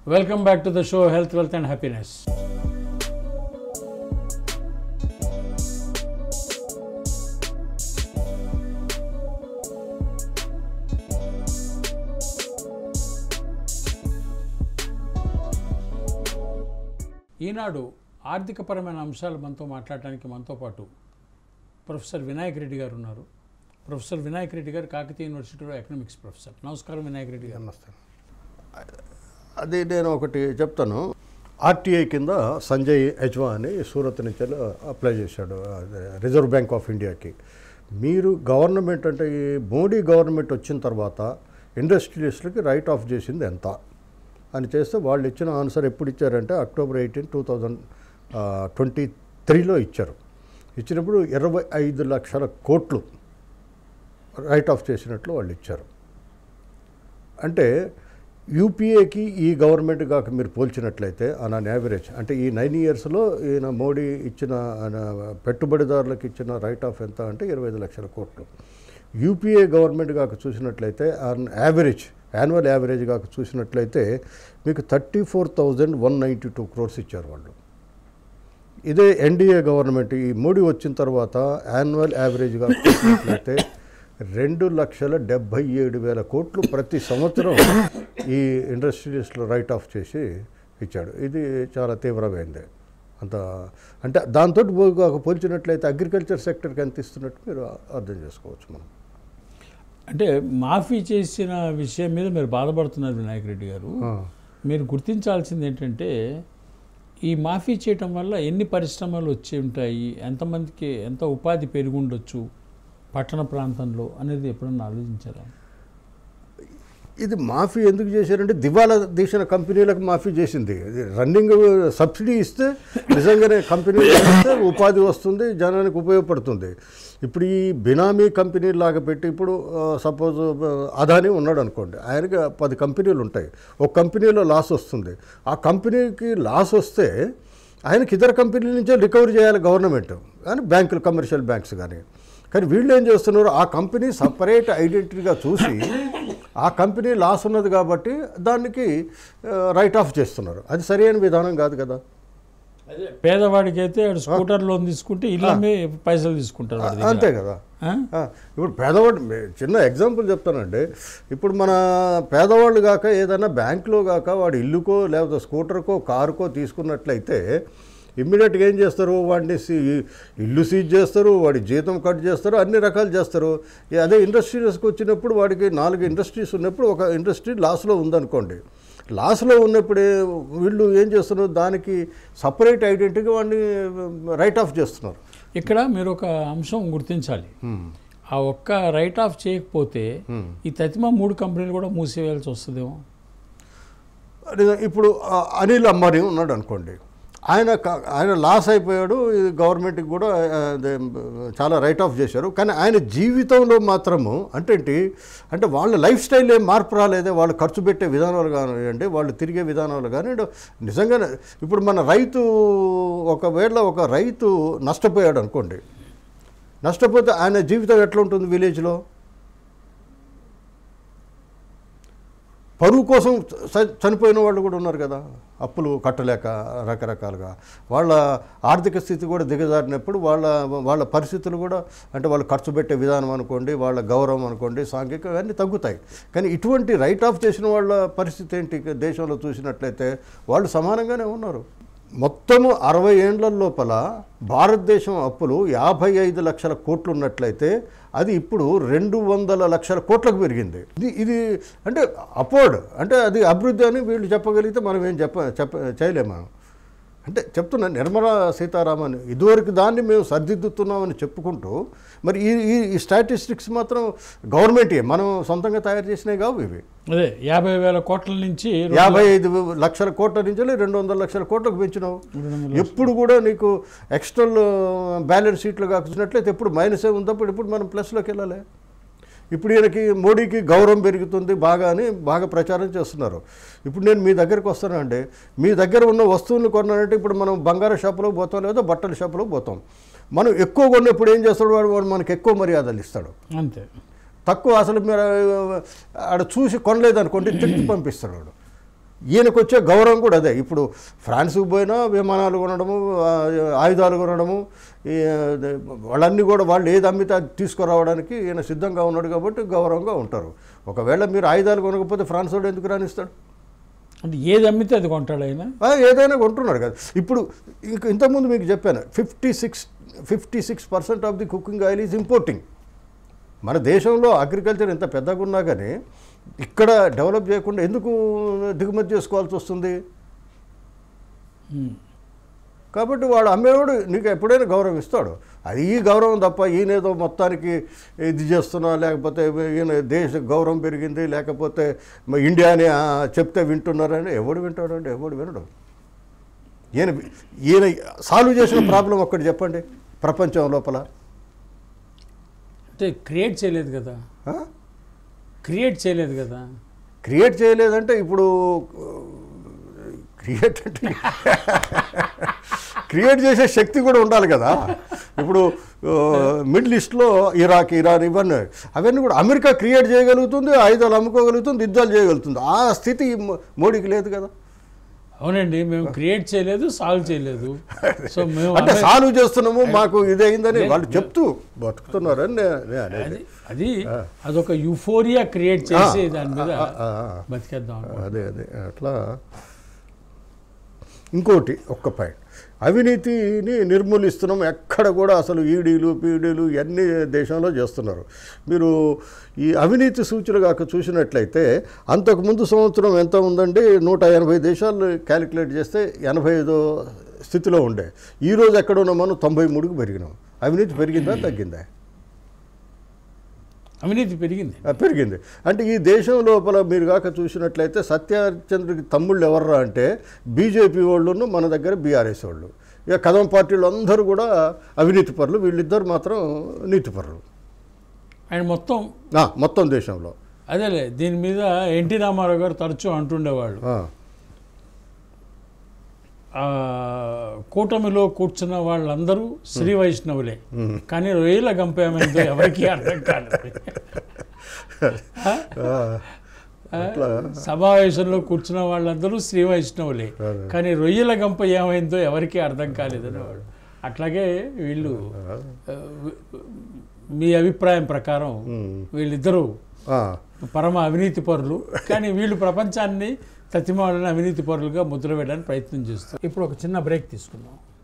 Welcome back to the show health wealth and happiness ఈనాడు ఆర్థికపరమైన అంశాలు మనతో మాట్లాడటానికి మనతో పాటు ప్రొఫెసర్ వినాయక్ రెడ్డి గారు ఉన్నారు ప్రొఫెసర్ వినాయక్ రెడ్డి గారు కాకతీయ యూనివర్సిటీలో ఎకనామిక్స్ ప్రొఫెసర్ నమస్కారం వినాయక్ రెడ్డి గారు నమస్తే అది నేను ఒకటి చెప్తాను ఆర్టీఐ కింద సంజయ్ యజ్వా అని సూరత్ నుంచి అప్లై చేశాడు అదే రిజర్వ్ బ్యాంక్ ఆఫ్ ఇండియాకి మీరు గవర్నమెంట్ అంటే ఈ మోడీ గవర్నమెంట్ వచ్చిన తర్వాత ఇండస్ట్రియలిస్టులకి రైట్ ఆఫ్ చేసింది ఎంత అని చేస్తే వాళ్ళు ఇచ్చిన ఆన్సర్ ఎప్పుడు ఇచ్చారంటే October eighteen two thousand twenty త్రీలో ఇచ్చారు ఇచ్చినప్పుడు ఇరవై ఐదు లక్షల కోట్లు రైట్ ఆఫ్ చేసినట్లు వాళ్ళు ఇచ్చారు అంటే యూపీఏకి ఈ గవర్నమెంట్ కాక మీరు పోల్చినట్లయితే ఆన్ అన్ యావరేజ్ అంటే ఈ నైన్ ఇయర్స్లో ఈయన మోడీ ఇచ్చిన ఆయన పెట్టుబడిదారులకు ఇచ్చిన రైట్ ఆఫ్ ఎంత అంటే ఇరవై ఐదు లక్షల కోట్లు యూపీఏ గవర్నమెంట్ కాక చూసినట్లయితే ఆన్ యావరేజ్ యాన్యువల్ యావరేజ్ కాక చూసినట్లయితే మీకు thirty four thousand one ninety two crores ఇచ్చారు వాళ్ళు ఇదే ఎన్డీఏ గవర్నమెంట్ ఈ మోడీ వచ్చిన తర్వాత యాన్యువల్ యావరేజ్గా చూసినట్లయితే రెండు లక్షల డెబ్భై ఏడు వేల కోట్లు ప్రతి సంవత్సరం ఈ ఇండస్ట్రియలిస్టులు రైట్ ఆఫ్ చేసి ఇచ్చాడు ఇది చాలా తీవ్రమైంది అంత అంటే దాంతో పోల్చినట్లయితే అగ్రికల్చర్ సెక్టర్కి ఎంత ఇస్తున్నట్టు మీరు అర్థం చేసుకోవచ్చు మనం అంటే మాఫీ చేసిన విషయం మీద మీరు బాధపడుతున్నారు వినాయక్ రెడ్డి గారు మీరు గుర్తించాల్సింది ఏంటంటే ఈ మాఫీ చేయటం వల్ల ఎన్ని పరిశ్రమలు వచ్చి ఉంటాయి ఎంతమందికి ఎంత ఉపాధి పెరిగి ఉండొచ్చు పట్టణ ప్రాంతంలో అనేది ఎప్పుడన్నా ఆలోచించారా ఇది మాఫీ ఎందుకు చేశారంటే దివాలా తీసిన కంపెనీలకు మాఫీ చేసింది ఇది రన్నింగ్ సబ్సిడీ ఇస్తే నిజంగానే కంపెనీలు ఇస్తే ఉపాధి వస్తుంది జనానికి ఉపయోగపడుతుంది ఇప్పుడు ఈ బినామీ కంపెనీ లాగా పెట్టి ఇప్పుడు సపోజ్ అదాని ఉన్నాడు అనుకోండి ఆయనకి పది కంపెనీలు ఉంటాయి ఒక కంపెనీలో లాస్ వస్తుంది ఆ కంపెనీకి లాస్ వస్తే ఆయనకి ఇతర కంపెనీల నుంచే రికవరీ చేయాలి గవర్నమెంట్ కానీ బ్యాంకులు కమర్షియల్ బ్యాంక్స్ కానీ కానీ వీళ్ళు ఏం చేస్తున్నారు ఆ కంపెనీ సపరేట్ ఐడెంటిటీగా చూసి ఆ కంపెనీ లాస్ ఉన్నది కాబట్టి దానికి రైట్ ఆఫ్ చేస్తున్నారు అది సరైన విధానం కాదు కదా అదే పేదవాడికి అయితే వాడు స్కూటర్ లోన్ తీసుకుంటే ఇల్లు అమ్మి పైసలు తీసుకుంటారు వాడి దగ్గర. అంతే కదా ఆ? ఆ, ఇప్పుడు పేదవాడు మే- చిన్న ఎగ్జాంపుల్ చెప్తానండి ఇప్పుడు మన పేదవాళ్ళు కాక ఏదైనా బ్యాంకులో కాక వాడు ఇల్లుకో లేకపోతే స్కూటర్కో కారుకో తీసుకున్నట్లయితే ఇమ్మీడియట్గా ఏం చేస్తారు వాడిని సీ- ఇల్లు సీజ్ చేస్తారు వాడి జీతం కట్ చేస్తారు అన్ని రకాలు చేస్తారు ఈ అదే ఇండస్ట్రీస్కి వచ్చినప్పుడు వాడికి నాలుగు ఇండస్ట్రీస్ ఉన్నప్పుడు ఒక ఇండస్ట్రీ లాస్లో ఉందనుకోండి లాస్లో ఉన్నప్పుడే వీళ్ళు ఏం చేస్తున్నారు దానికి సపరేట్ ఐడెంటిటీగా వాడిని రైట్ ఆఫ్ చేస్తున్నారు ఇక్కడ మీరు ఒక అంశం గుర్తించాలి ఆ ఒక్క రైట్ ఆఫ్ చేయకపోతే ఈ తతిమ మూడు కంపెనీలు కూడా మూసివేయాల్సి వస్తుందేమో అదే ఇప్పుడు ఆ, అనిల్ అంబానీ ఉన్నాడు అనుకోండి ఆయన క- ఆయన లాస్ అయిపోయాడు ఇది గవర్నమెంట్కి కూడా ఆ, అదే, చాలా రైట్ ఆఫ్ చేశారు కానీ ఆయన జీవితంలో మాత్రము అంటే ఏంటి అంటే వాళ్ళ లైఫ్ స్టైల్ ఏం మార్పు రాలేదే వాళ్ళు ఖర్చు పెట్టే విధానాలు కానివ్వండి వాళ్ళు తిరిగే విధానాలు కానీ నిజంగానే ఇప్పుడు మన రైతు ఒకవేళ ఒక రైతు నష్టపోయాడు అనుకోండి నష్టపోతే ఆయన జీవితం ఎట్లా ఉంటుంది విలేజ్లో పరువు కోసం చ- చనిపోయిన వాళ్ళు కూడా ఉన్నారు కదా అప్పులు కట్టలేక రకరకాలుగా వాళ్ళ ఆర్థిక స్థితి కూడా దిగజారినప్పుడు వాళ్ళ వాళ్ళ పరిస్థితులు కూడా అంటే వాళ్ళు ఖర్చు పెట్టే విధానం అనుకోండి వాళ్ళ గౌరవం అనుకోండి సాంఘిక అన్నీ తగ్గుతాయి కానీ ఇటువంటి రైట్ ఆఫ్ చేసిన వాళ్ళ పరిస్థితి ఏంటి ఇక దేశంలో చూసినట్లయితే వాళ్ళు సమానంగానే ఉన్నారు మొత్తము అరవై ఏండ్ల లోపల భారతదేశం అప్పులు యాభై ఐదు లక్షల కోట్లు ఉన్నట్లయితే అది ఇప్పుడు రెండు వందల లక్షల కోట్లకు పెరిగింది ఇది ఇది అంటే అపోర్డ్ అంటే అది అభివృద్ధి అని వీళ్ళు చెప్పగలిగితే మనం ఏం చెప్ప చెప్ప చేయలేము మనం అంటే చెప్తున్నా నిర్మలా సీతారామన్ ఇదివరకు దాన్ని మేము సరిదిద్దుతున్నామని చెప్పుకుంటూ మరి ఈ ఈ ఈ స్టాటిస్టిక్స్ మాత్రం గవర్నమెంటే మనం సొంతంగా తయారు చేసినవి కావు ఇవి అదే యాభై వేల కోట్ల నుంచి రెండు యాభై ఐదు లక్షల కోట్ల నుంచి రెండు వందల లక్షల కోట్లకు పెంచినావు రెండు వందల ఎప్పుడు కూడా నీకు ఎక్స్టర్నల్ బ్యాలెన్స్ షీట్లు కాకున్నట్లయితే ఎప్పుడు మైనసే ఉందప్పుడు ఇప్పుడు మనం ప్లస్లోకి వెళ్ళాలి ఇప్పుడు ఈయనకి మోడీకి గౌరవం పెరుగుతుంది బాగా అని బాగా ప్రచారం చేస్తున్నారు ఇప్పుడు నేను మీ దగ్గరికి వస్తానంటే మీ దగ్గర ఉన్న వస్తువులు కొన్నానంటే ఇప్పుడు మనం బంగారు షాపులో పోతాం లేదా బట్టల షాపులో పోతాం మనం ఎక్కువ కొన్నప్పుడు ఏం చేస్తాడు వాడు వాడు మనకి ఎక్కువ మర్యాదలు ఇస్తాడు అంతే తక్కువ అసలు మీరు ఆడ చూసి కొనలేదు అనుకోండి తిట్టి పంపిస్తాడు వాడు ఈయనకు వచ్చే గౌరవం కూడా అదే ఇప్పుడు ఫ్రాన్స్కి పోయినా విమానాలు కొనడము ఆ, ఆయుధాలు కొనడము ఈ, అదే, వాళ్ళన్నీ కూడా వాళ్ళు ఏది అమ్మితే అది తీసుకురావడానికి ఈయన సిద్ధంగా ఉన్నాడు కాబట్టి గౌరవంగా ఉంటారు ఒకవేళ మీరు ఆయుధాలు కొనకపోతే ఫ్రాన్స్ వాడు ఎందుకు రాణిస్తాడు అంటే ఏది అమ్మితే అది కొంటాడు ఆయన ఆ, ఏదైనా కొంటున్నాడు కదా ఇప్పుడు ఇంక ఇంతకుముందు మీకు చెప్పాను fifty six fifty six percent of the cooking oil is importing మన దేశంలో అగ్రికల్చర్ ఇంత పెద్దగా ఉన్నా కానీ ఇక్కడ డెవలప్ చేయకుండా ఎందుకు దిగుమతి చేసుకోవాల్సి వస్తుంది ఉమ్. కాబట్టి వాడు అమ్మేవాడు నీకు ఎప్పుడైనా గౌరవం ఇస్తాడు అది ఈ గౌరవం తప్ప ఈయనేదో మొత్తానికి ఇది చేస్తున్నా లేకపోతే ఈయన దేశ గౌరవం పెరిగింది లేకపోతే మ- ఇండియాని ఆ, చెప్తే వింటున్నారని ఎవడు వింటాడండి ఎవడు వినడు ఈయన ఈయన సాల్వ్ చేసిన ప్రాబ్లం ఒక్కటి చెప్పండి ప్రపంచం లోపల అంటే క్రియేట్ చేయలేదు కదా ఆ? క్రియేట్ చేయలేదు కదా క్రియేట్ చేయలేదంటే ఇప్పుడు క్రియేట్ అంటే క్రియేట్ చేసే శక్తి కూడా ఉండాలి కదా ఇప్పుడు ఆ, మిడిల్ ఈస్ట్లో ఇరాక్ ఇరాన్ ఇవన్నీ అవన్నీ కూడా అమెరికా క్రియేట్ చేయగలుగుతుంది ఆయుధాలు అమ్ముకోగలుగుతుంది యుద్ధాలు చేయగలుగుతుంది ఆ స్థితి మో- మోడీకి లేదు కదా అవునండి మేము క్రియేట్ చేయలేదు సాల్వ్ చేయలేదు సో మేము అంటే అదే- సాల్వ్ చేస్తున్నాము మాకు ఇదైందని వాళ్ళు చెప్తూ బతుకుతున్నారని నే- నే అనేది. అది అది అదొక యుఫోరియా క్రియేట్ చేసి ఆ, దాని మీద ఆ, ఆ, ఆ. బతికేద్దాం అనుకో. అదే అదే అట్లా ఇంకోటి ఒక్క పాయింట్ అవినీతిని నిర్మూలిస్తున్నాం ఎక్కడ కూడా అసలు ఈడీలు పీడీలు ఇవన్నీ దేశంలో చేస్తున్నారు మీరు ఈ అవినీతి సూచన కాక చూసినట్లయితే అంతకుముందు సంవత్సరం ఎంత ఉందండి నూట ఎనభై దేశాలు క్యాలిక్యులేట్ చేస్తే ఎనభై ఐదో స్థితిలో ఉండే ఈరోజు ఎక్కడ ఉన్నాం మనం తొంభై మూడుకు పెరిగినాం అవినీతి పెరిగిందా తగ్గిందా అవినీతి పెరిగింది ఆ, పెరిగింది అంటే ఈ దేశం లోపల మీరు కాక చూసినట్లయితే సత్యచంద్రుడికి తమ్ముళ్ళు ఎవర్రా అంటే బీజేపీ వాళ్ళును మన దగ్గర బీఆర్ఎస్ వాళ్ళు ఇక కదం పార్టీలు అందరూ కూడా అవినీతి పరులు వీళ్ళిద్దరు మాత్రం నీతి పరులు ఆయన మొత్తం ఆ, మొత్తం దేశంలో అదేలే దీని మీద ఎన్టీ రామారావు గారు తరచూ అంటుండేవాళ్ళు ఆ, ఆ, కూటమిలో కూర్చున్న వాళ్ళందరూ శ్రీ వైష్ణవులే కానీ రొయ్యల గంప ఏమైందో ఎవరికీ అర్థం కాలేదు ఆ? ఆ, ఆ? సమావేశంలో కూర్చున్న వాళ్ళందరూ శ్రీ వైష్ణవులే కానీ రొయ్యల గంప ఏమైందో ఎవరికీ అర్థం కాలేదని వాడు అట్లాగే వీళ్ళు ఆ, మీ అభిప్రాయం ప్రకారం వీళ్ళిద్దరూ ఆ, పరమ అవినీతి పరులు కానీ వీళ్ళు ప్రపంచాన్ని తతిమాలని అవినీతి పరులుగా ముద్ర వేయడానికి ప్రయత్నం చేస్తారు ఇప్పుడు ఒక చిన్న బ్రేక్ తీసుకుందాం